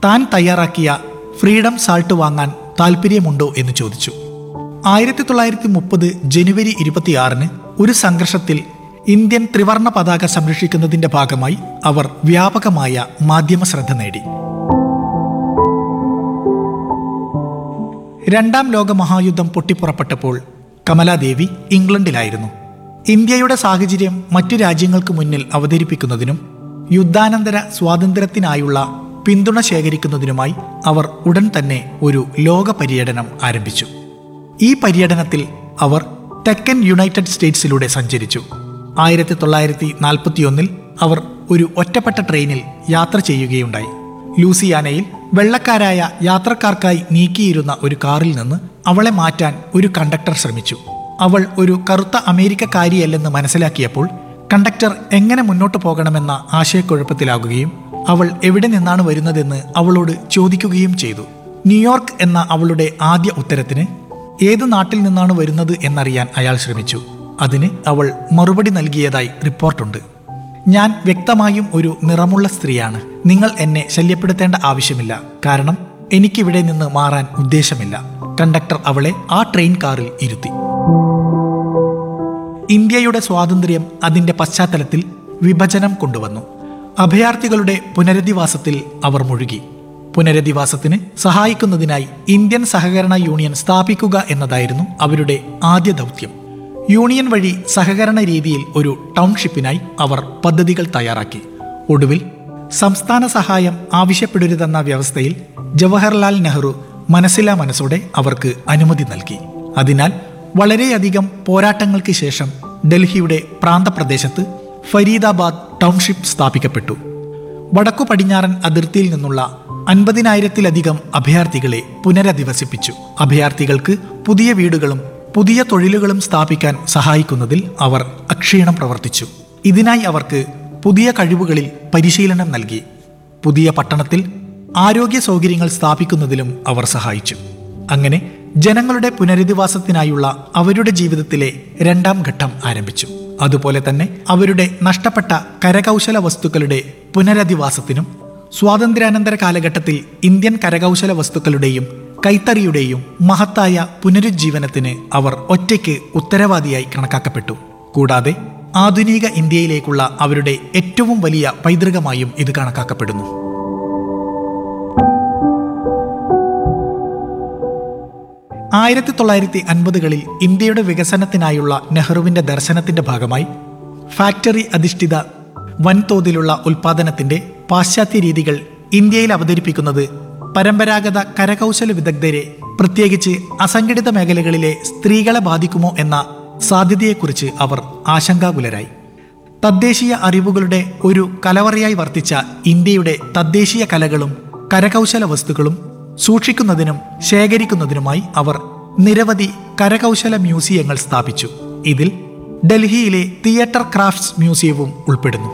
താൻ തയ്യാറാക്കിയ freedom salt വാങ്ങാൻ താല്പര്യമുണ്ടോ എന്ന് ചോദിച്ചു ആയിരത്തി തൊള്ളായിരത്തി മുപ്പത് ജനുവരി ഇരുപത്തിയാറിന് ഒരു സംഘർഷത്തിൽ ഇന്ത്യൻ ത്രിവർണ പതാക സംരക്ഷിക്കുന്നതിന്റെ ഭാഗമായി അവർ വ്യാപകമായ മാധ്യമ ശ്രദ്ധ നേടി രണ്ടാം ലോക മഹായുദ്ധം പൊട്ടിപ്പുറപ്പെട്ടപ്പോൾ കമലാദേവി ഇംഗ്ലണ്ടിലായിരുന്നു ഇന്ത്യയുടെ സാഹചര്യം മറ്റു രാജ്യങ്ങൾക്ക് മുന്നിൽ അവതരിപ്പിക്കുന്നതിനും യുദ്ധാനന്തര സ്വാതന്ത്ര്യത്തിനായുള്ള പിന്തുണ ശേഖരിക്കുന്നതിനുമായി അവർ ഉടൻ തന്നെ ഒരു ലോക പര്യടനം ആരംഭിച്ചു ഈ പര്യടനത്തിൽ അവർ തെക്കൻ യുണൈറ്റഡ് സ്റ്റേറ്റ്സിലൂടെ സഞ്ചരിച്ചു ആയിരത്തി തൊള്ളായിരത്തി നാൽപ്പത്തിയൊന്നിൽ അവർ ഒരു ഒറ്റപ്പെട്ട ട്രെയിനിൽ യാത്ര ചെയ്യുകയുണ്ടായി ലൂസിയാനയിൽ വെള്ളക്കാരായ യാത്രക്കാർക്കായി നീക്കിയിരുന്ന ഒരു കാറിൽ നിന്ന് അവളെ മാറ്റാൻ ഒരു കണ്ടക്ടർ ശ്രമിച്ചു അവൾ ഒരു കറുത്ത അമേരിക്കക്കാരിയല്ലെന്ന് മനസ്സിലാക്കിയപ്പോൾ കണ്ടക്ടർ എങ്ങനെ മുന്നോട്ട് പോകണമെന്ന ആശയക്കുഴപ്പത്തിലാകുകയും അവൾ എവിടെ നിന്നാണ് വരുന്നതെന്ന് അവളോട് ചോദിക്കുകയും ചെയ്തു ന്യൂയോർക്ക് എന്ന അവളുടെ ആദ്യ ഉത്തരത്തിന് ഏത് നാട്ടിൽ നിന്നാണ് വരുന്നത് എന്നറിയാൻ അയാൾ ശ്രമിച്ചു അതിന് അവൾ മറുപടി നൽകിയതായി റിപ്പോർട്ടുണ്ട് ഞാൻ വ്യക്തമായും ഒരു നിറമുള്ള സ്ത്രീയാണ് നിങ്ങൾ എന്നെ ശല്യപ്പെടുത്തേണ്ട ആവശ്യമില്ല കാരണം എനിക്കിവിടെ നിന്ന് മാറാൻ ഉദ്ദേശമില്ല കണ്ടക്ടർ അവളെ ആ ട്രെയിൻ കാറിൽ ഇരുത്തി ഇന്ത്യയുടെ സ്വാതന്ത്ര്യം അതിന്റെ പശ്ചാത്തലത്തിൽ വിഭജനം കൊണ്ടുവന്നു അഭയാർത്ഥികളുടെ പുനരധിവാസത്തിൽ അവർ മുഴുകി പുനരധിവാസത്തിന് സഹായിക്കുന്നതിനായി ഇന്ത്യൻ സഹകരണ യൂണിയൻ സ്ഥാപിക്കുക എന്നതായിരുന്നു അവരുടെ ആദ്യ ദൗത്യം യൂണിയൻ വഴി സഹകരണ രീതിയിൽ ഒരു ടൗൺഷിപ്പിനായി അവർ പദ്ധതികൾ തയ്യാറാക്കി ഒടുവിൽ സംസ്ഥാന സഹായം ആവശ്യപ്പെടരുതെന്ന വ്യവസ്ഥയിൽ ജവഹർലാൽ നെഹ്റു മനസ്സിലാ മനസ്സോടെ അവർക്ക് അനുമതി നൽകി അതിനാൽ വളരെയധികം പോരാട്ടങ്ങൾക്ക് ശേഷം ഡൽഹിയുടെ പ്രാന്തപ്രദേശത്ത് ഫരീദാബാദ് ടൗൺഷിപ്പ് സ്ഥാപിക്കപ്പെട്ടു വടക്കു പടിഞ്ഞാറൻ അതിർത്തിയിൽ നിന്നുള്ള അൻപതിനായിരത്തിലധികം അഭയാർത്ഥികളെ പുനരധിവസിപ്പിച്ചു അഭയാർത്ഥികൾക്ക് പുതിയ വീടുകളും പുതിയ തൊഴിലുകളും സ്ഥാപിക്കാൻ സഹായിക്കുന്നതിൽ അവർ അക്ഷീണം പ്രവർത്തിച്ചു ഇതിനായി അവർക്ക് പുതിയ കഴിവുകളിൽ പരിശീലനം നൽകി പുതിയ പട്ടണത്തിൽ ആരോഗ്യ സൗകര്യങ്ങൾ സ്ഥാപിക്കുന്നതിലും അവർ സഹായിച്ചു അങ്ങനെ ജനങ്ങളുടെ പുനരധിവാസത്തിനായുള്ള അവരുടെ ജീവിതത്തിലെ രണ്ടാം ഘട്ടം ആരംഭിച്ചു അതുപോലെ തന്നെ അവരുടെ നഷ്ടപ്പെട്ട കരകൗശല വസ്തുക്കളുടെ പുനരധിവാസത്തിനും സ്വാതന്ത്ര്യാനന്തര കാലഘട്ടത്തിൽ ഇന്ത്യൻ കരകൗശല വസ്തുക്കളുടെയും കൈത്തറിയുടെയും മഹത്തായ പുനരുജ്ജീവനത്തിന് അവർ ഒറ്റയ്ക്ക് ഉത്തരവാദിയായി കണക്കാക്കപ്പെട്ടു കൂടാതെ ആധുനിക ഇന്ത്യയിലേക്കുള്ള അവരുടെ ഏറ്റവും വലിയ പൈതൃകമായും ഇത് കണക്കാക്കപ്പെടുന്നു ആയിരത്തി തൊള്ളായിരത്തി അൻപതുകളിൽ ഇന്ത്യയുടെ വികസനത്തിനായുള്ള നെഹ്റുവിന്റെ ദർശനത്തിന്റെ ഭാഗമായി ഫാക്ടറി അധിഷ്ഠിത വൻതോതിലുള്ള ഉൽപാദനത്തിന്റെ പാശ്ചാത്യ രീതികൾ ഇന്ത്യയിൽ അവതരിപ്പിക്കുന്നത് പരമ്പരാഗത കരകൗശല വിദഗ്ധരെ പ്രത്യേകിച്ച് അസംഘടിത മേഖലകളിലെ സ്ത്രീകളെ ബാധിക്കുമോ എന്ന സാധ്യതയെക്കുറിച്ച് അവർ ആശങ്കാകുലരായി തദ്ദേശീയ അറിവുകളുടെ ഒരു കലവറയായി വർത്തിച്ച ഇന്ത്യയുടെ തദ്ദേശീയ കലകളും കരകൗശല വസ്തുക്കളും സൂക്ഷിക്കുന്നതിനും ശേഖരിക്കുന്നതിനുമായി അവർ നിരവധി കരകൗശല മ്യൂസിയങ്ങൾ സ്ഥാപിച്ചു ഇതിൽ ഡൽഹിയിലെ തിയേറ്റർ ക്രാഫ്റ്റ്സ് മ്യൂസിയവും ഉൾപ്പെടുന്നു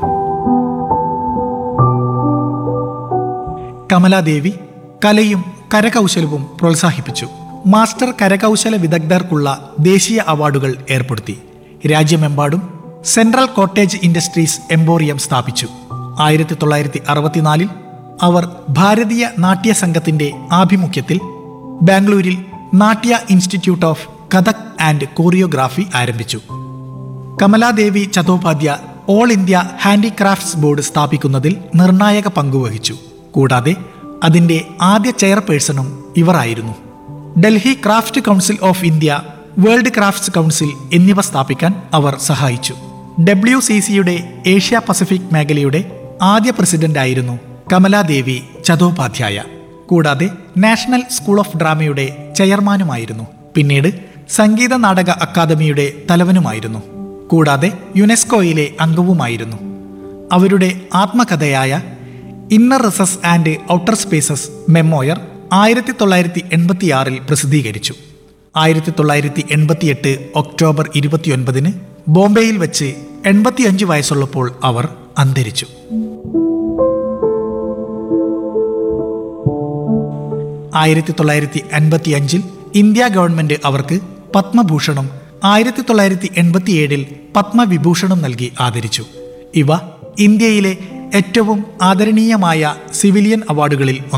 കമലാദേവി കലയും കരകൗശലവും പ്രോത്സാഹിപ്പിച്ചു മാസ്റ്റർ കരകൗശല വിദഗ്ധർക്കുള്ള ദേശീയ അവാർഡുകൾ ഏർപ്പെടുത്തി രാജ്യമെമ്പാടും സെൻട്രൽ കോട്ടേജ് ഇൻഡസ്ട്രീസ് എംബോറിയം സ്ഥാപിച്ചു ആയിരത്തി തൊള്ളായിരത്തി അറുപത്തിനാലിൽ അവർ ഭാരതീയ നാട്യ സംഘത്തിന്റെ ആഭിമുഖ്യത്തിൽ ബാംഗ്ലൂരിൽ Natya institute of Kathak and choreography ആരംഭിച്ചു Kamaladevi Chattopadhyay all India handicrafts board സ്ഥാപിക്കുന്നതിൽ നിർണായക പങ്കുവഹിച്ചു കൂടാതെ അതിന്റെ ആദ്യ ചെയർപേഴ്സണും ഇവരായിരുന്നു Delhi craft council of India world crafts council എന്നിവ സ്ഥാപിക്കാൻ അവർ സഹായിച്ചു ഡബ്ല്യു സി സിയുടെ ഏഷ്യ പസഫിക് മേഖലയുടെ ആദ്യ പ്രസിഡന്റായിരുന്നു കമലാദേവി ചതോപാധ്യായ കൂടാതെ നാഷണൽ സ്കൂൾ ഓഫ് ഡ്രാമയുടെ ചെയർമാനുമായിരുന്നു പിന്നീട് സംഗീത നാടക അക്കാദമിയുടെ തലവനുമായിരുന്നു കൂടാതെ യുനെസ്കോയിലെ അംഗവുമായിരുന്നു അവരുടെ ആത്മകഥയായ inner recesses and outer spaces memoir ആയിരത്തി തൊള്ളായിരത്തി എൺപത്തിയാറിൽ പ്രസിദ്ധീകരിച്ചു ആയിരത്തി തൊള്ളായിരത്തി എൺപത്തിയെട്ട് ഒക്ടോബർ ഇരുപത്തിയൊൻപതിന് ബോംബെയിൽ വെച്ച് എൺപത്തിയഞ്ച് വയസ്സുള്ളപ്പോൾ അവർ അന്തരിച്ചു ആയിരത്തി തൊള്ളായിരത്തി അൻപത്തി അഞ്ചിൽ ഇന്ത്യ ഗവൺമെന്റ് അവർക്ക് പത്മഭൂഷണും ആയിരത്തി തൊള്ളായിരത്തി എൺപത്തിയേഴിൽ പത്മവിഭൂഷണും നൽകി ആദരിച്ചു ഇവ ഇന്ത്യയിലെ ഏറ്റവും ആദരണീയമായ സിവിലിയൻ അവാർഡുകളിൽ